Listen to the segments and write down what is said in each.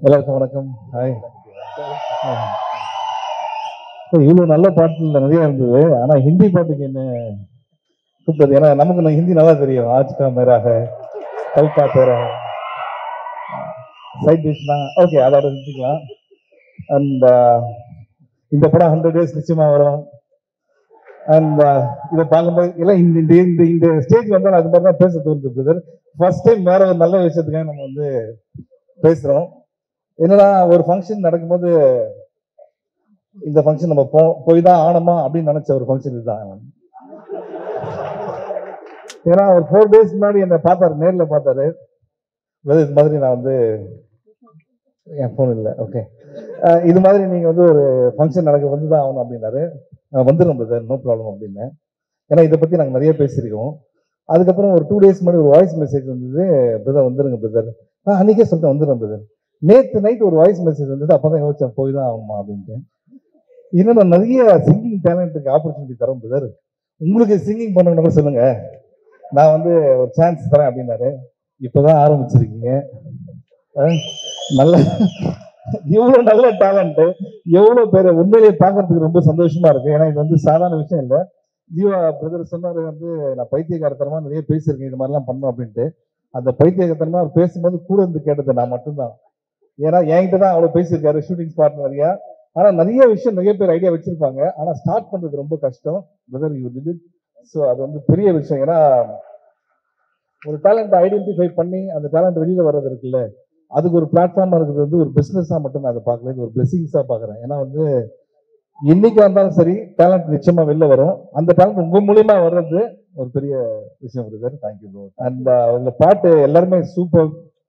எல்லாருக்கும் வணக்கம் ஹாய் இவ்வளோ நல்ல பாட்டுல நிறைய இருந்தது ஆனா ஹிந்தி பாட்டுக்கு என்ன கூப்பிட்டது ஏன்னா நமக்கு நான் ஹிந்தி நல்லா தெரியும் ஆஜ்கா மேராக கல்கா தேரா சைட் டிஷ்னா ஓகே அதோட நிறுத்திக்கலாம் அண்ட் இந்த படம் ஹண்ட்ரட் டேஸ் நிச்சயமா வரும் அண்ட் இதை பார்க்கும்போது எல்லாம் இந்த இந்த இந்த இந்த ஸ்டேஜ் வந்தால் அது மாதிரி தான் பேச தோணுது பிரதர் ஃபர்ஸ்ட் டைம் வேற ஒரு நல்ல விஷயத்துக்காக நம்ம வந்து பேசுறோம் என்னடா ஒரு ஃபங்க்ஷன் நடக்கும்போது இந்த ஃபங்க்ஷன் நம்ம போ போய் தான் ஆனோமா அப்படின்னு நினைச்ச ஒரு ஃபங்க்ஷன் இதுதான் ஏன்னா ஒரு ஃபோர் டேஸ் முன்னாடி என்னை பார்த்தாரு நேரில் பார்த்தாரு brother, இது மாதிரி நான் வந்து என் ஃபோன் இல்லை ஓகே இது மாதிரி நீங்கள் வந்து ஒரு ஃபங்க்ஷன் நடக்க வந்து தான் ஆகணும் அப்படின்னாரு நான் வந்துடும் பிரதர் நோ ப்ராப்ளம் அப்படின்னேன் ஏன்னா இதை பற்றி நாங்கள் நிறைய பேசியிருக்கோம் அதுக்கப்புறம் ஒரு டூ டேஸ் முன்னாடி ஒரு வாய்ஸ் மெசேஜ் வந்தது பிரதர் வந்துருங்க பிரதர் நான் அன்றைக்கே சொல்லிட்டேன் வந்துடுறேன் பிரதர் நேற்று நைட் ஒரு வாய்ஸ் மெசேஜ் வந்தது அப்போ தான் யோசிச்சேன் போய் தான் ஆகணுமா அப்படின்ட்டு இன்னும் நான் நிறைய சிங்கிங் டேலண்ட்டுக்கு ஆப்பர்ச்சுனிட்டி தரேன் பிரதர் உங்களுக்கு சிங்கிங் பண்ணணும்னு கூட சொல்லுங்க நான் வந்து ஒரு சான்ஸ் தரேன் அப்படின்னாரு இப்போதான் ஆரம்பிச்சிருக்கீங்க அஹ் நல்ல இவ்வளோ நல்ல டேலண்ட் எவ்வளோ பேர் உண்மையிலேயே பார்க்கறதுக்கு ரொம்ப சந்தோஷமா இருக்கு ஏன்னா இது வந்து சாதாரண விஷயம் இல்லை ஜீவா பிரதர் சொன்னாரு வந்து நான் பைத்தியக்காரத்தனமா நிறைய பேசியிருக்கேன் இது மாதிரிலாம் பண்ணணும் அப்படின்ட்டு அந்த பைத்தியக்காரத்தனமா அவர் பேசும்போது கூட இருந்து கேட்டது நான் மட்டும்தான் ஏன்னா என்கிட்ட தான் அவ்வளோ பேசியிருக்காரு ஷூட்டிங் ஸ்பாட் நிறையா ஆனா நிறைய விஷயம் நிறைய பேர் ஐடியா வச்சிருப்பாங்க ஆனா ஸ்டார்ட் பண்றது ரொம்ப கஷ்டம் பிரதர் யூ டிட் ஸோ அது வந்து பெரிய விஷயம் ஏன்னா ஒரு டேலண்ட் ஐடென்டிஃபை பண்ணி அந்த டேலண்ட் வெளியில வர்றது இருக்குல்ல அதுக்கு ஒரு பிளாட்ஃபார்மா இருக்கிறது வந்து ஒரு பிசினஸா மட்டும் நான் அதை பார்க்கல இது ஒரு பிளெஸிங்ஸா பார்க்கறேன் ஏன்னா வந்து என்னைக்கா இருந்தாலும் சரி டேலண்ட் நிச்சயமா வெளில வரும் அந்த டேலண்ட் உங்க மூலியமா வர்றது ஒரு பெரிய விஷயம் பிரதர் தேங்க்யூ ப்ரோ அண்ட் உங்க பாட்டு எல்லாருமே சூப்பர்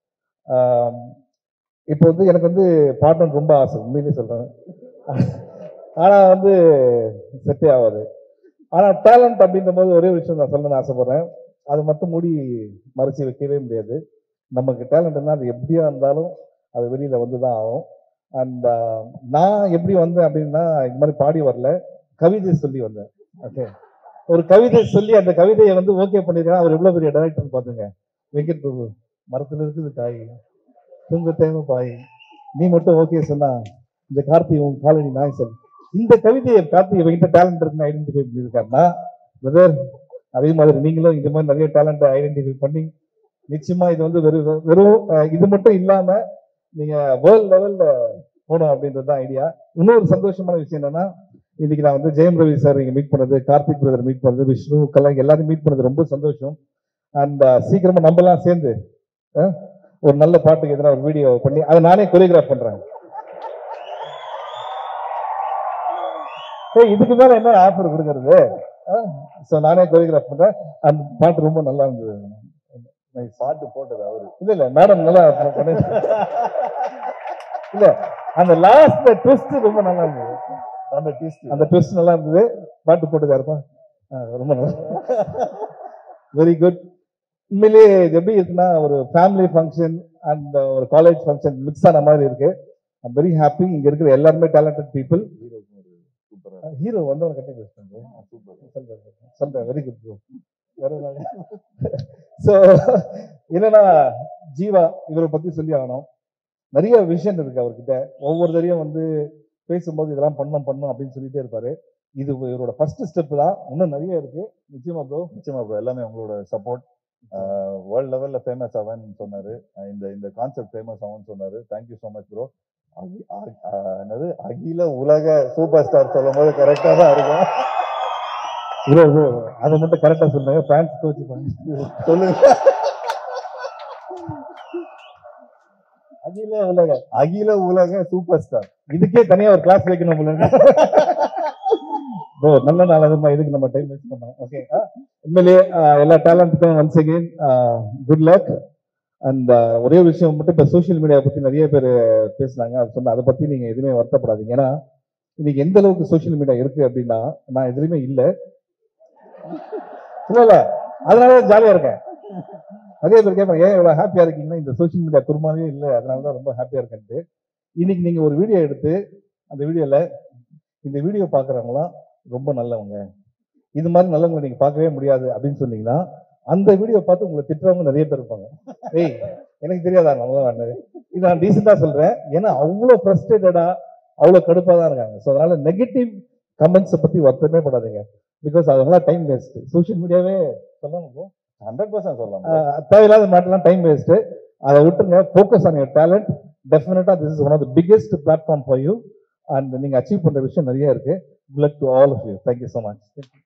இப்போ வந்து எனக்கு வந்து பாட்டு ரொம்ப ஆசை உண்மையிலேயே சொல்றேன் ஆனா வந்து செட்டே ஆகாது ஆனா டேலண்ட் அப்படின்ற போது ஒரே விஷயம் நான் சொல்லணும்னு ஆசைப்படுறேன் அது மட்டும் மூடி மறைச்சு வைக்கவே முடியாது நமக்கு டேலண்ட்னா அது எப்படியா இருந்தாலும் அது வெளியில வந்து தான் ஆகும் அண்ட் நான் எப்படி வந்தேன் அப்படின்னா இது மாதிரி பாடி வரல கவிதை சொல்லி வந்தேன் ஓகே ஒரு கவிதை சொல்லி அந்த கவிதையை வந்து ஓகே பண்ணிருக்கேன் அவர் எவ்வளவு பெரிய டைரக்டர் பாத்துங்க வெங்கட் பிரபு மரத்துல இருக்குது காய் தூங்க தேவை பாய் நீ மட்டும் ஓகே சொன்னா இந்த கார்த்தி உன் காலனி நாய் சொல்லி இந்த கவிதையை கார்த்தி இவங்கிட்ட டேலண்ட் இருக்குன்னு ஐடென்டிஃபை பண்ணியிருக்காருன்னா பிரதர் அதே மாதிரி நீங்களும் இந்த மாதிரி நிறைய டேலண்ட்டை ஐடென்டிஃபை பண்ணி நிச்சயமா இது வந்து வெறும் வெறும் அஹ், இது மட்டும் இல்லாம நீங்க வேர்ல்ட் லெவல்ல போகணும் அப்படின்றது தான் ஐடியா இன்னொரு சந்தோஷமான விஷயம் என்னன்னா இன்னைக்கு நான் வந்து ஜெயம் ரவி சார் இங்க மீட் பண்ணது கார்த்திக் பிரதர் மீட் பண்ணது விஷ்ணு கலாம் எல்லாரும் மீட் பண்ணது ரொம்ப சந்தோஷம் அண்ட் சீக்கிரமா நம்மலாம் சேர்ந்து அஹ், ஒரு நல்ல பாட்டுக்கு எதனா ஒரு வீடியோ பண்ணி அதை நானே கொரியோகிராஃப் பண்றேன் ஏய், இதுக்கு மேல என்ன ஆஃபர் கொடுக்கறது ஸோ நானே கொரியோகிராஃப் பண்றேன் அந்த பாட்டு ரொம்ப நல்லா இருந்தது பாட்டு போட்டது அவரு இல்ல இல்ல மேடம் நல்லா பண்ணி இல்ல அந்த லாஸ்ட் ட்விஸ்ட் ரொம்ப நல்லா இருந்தது அந்த டீஸ்ட் அந்த ட்விஸ்ட் நல்லா இருந்தது பாட்டு போட்டதா இருப்பா ரொம்ப நல்லா வெரி குட் உண்மையிலேயே இது எப்படி இருக்குன்னா ஒரு ஃபேமிலி ஃபங்க்ஷன் அண்ட் ஒரு காலேஜ் ஃபங்க்ஷன் மிக்ஸ் ஆன மாதிரி இருக்கு ஐம் வெரி ஹாப்பி இங்க இருக்கிற எல்லாருமே டேலண்டட் பீப்புள் சூப்பரா ஹீரோ வந்து கட்டி பேசுறேன் சூப்பர் சொல்றேன் வெரி குட் ப்ரோ வேற ஸோ என்னன்னா ஜீவா இவரை பத்தி சொல்லி ஆகணும் நிறைய விஷன் இருக்கு அவர்கிட்ட ஒவ்வொரு தடையும் வந்து பேசும்போது இதெல்லாம் பண்ணணும் பண்ணணும் அப்படின்னு சொல்லிட்டே இருப்பாரு இது இவரோட ஃபர்ஸ்ட் ஸ்டெப் தான் இன்னும் நிறைய இருக்கு நிச்சயமா ப்ரோ நிச்சயமா ப்ரோ எல்லாமே உங்களோட சப்போர்ட் வேர்ல்ட் லெவல்ல ஃபேமஸ் ஆவேன்னு சொன்னாரு அஹ் இந்த இந்த கான்செப்ட் ஃபேமஸ் ஆகும்னு சொன்னாரு தேங்க்யூ ஸோ மச் ப்ரோ என்னது அகில உலக சூப்பர் ஸ்டார் சொல்லும் போது கரெக்டா தான் இருக்கும் ப்ரோ ப்ரோ அதை மட்டும் கரெக்டா சொல்லுங்க ஃபேன்ஸ் கோச்சுப்பாங்க சொல்லுங்க அகில உலக அகில உலக சூப்பர் ஸ்டார் இதுக்கே தனியா ஒரு கிளாஸ் வைக்கணும் போல ப்ரோ நல்ல நாள் அதுமா இதுக்கு நம்ம டைம் வேஸ்ட் பண்ணோம் ஓகே உண்மையிலேயே ஆஹ், எல்லா டேலண்ட்டுக்கும் once again good luck and ஒரே ஒரு விஷயம் மட்டும் இப்போ சோஷியல் மீடியா பத்தி நிறைய பேர் பேசுனாங்க அது சொன்ன அதை பத்தி நீங்க எதுவுமே வருத்தப்படாதீங்க ஏன்னா இன்னைக்கு எந்த அளவுக்கு சோஷியல் மீடியா இருக்கு அப்படின்னா நான் எதுலையுமே இல்லை இல்ல இல்ல அதனால ஜாலியா இருக்கேன் நிறைய பேர் கேட்பாங்க ஏன் இவ்வளவு ஹாப்பியா இருக்கீங்கன்னா இந்த சோஷியல் மீடியா குருமாவே இல்லை அதனால தான் ரொம்ப ஹாப்பியா இருக்கேன்ட்டு இன்னைக்கு நீங்க ஒரு வீடியோ எடுத்து அந்த வீடியோல இந்த வீடியோ பாக்குறவங்களாம் ரொம்ப நல்லவங்க இது மாதிரி நல்லவங்க நீங்க பார்க்கவே முடியாது அப்படின்னு சொன்னீங்கன்னா அந்த வீடியோ பார்த்து உங்களை திட்டுறவங்க நிறைய பேர் இருப்பாங்க ஏய் எனக்கு தெரியாதா நல்லா வேண்டாது இது நான் டீசெண்டாக சொல்றேன் ஏன்னா அவ்வளோ ஃப்ரஸ்ட்ரேட்டடா அவ்வளோ கடுப்பாக தான் இருக்காங்க ஸோ அதனால நெகட்டிவ் கமெண்ட்ஸை பற்றி வருத்தமே படாதீங்க பிகாஸ் அதெல்லாம் டைம் வேஸ்ட் சோஷியல் மீடியாவே சொல்லணும் ஹண்ட்ரட் பர்சன்ட் சொல்லலாம் ஆஹ் தேவையில்லாத மேட்டர்லாம் டைம் வேஸ்ட் அதை விட்டுருங்க focus on your talent definitely this is one of the biggest platform for you and நீங்க அச்சீவ் பண்ற விஷயம் நிறைய இருக்கு good luck to all of you thank you so much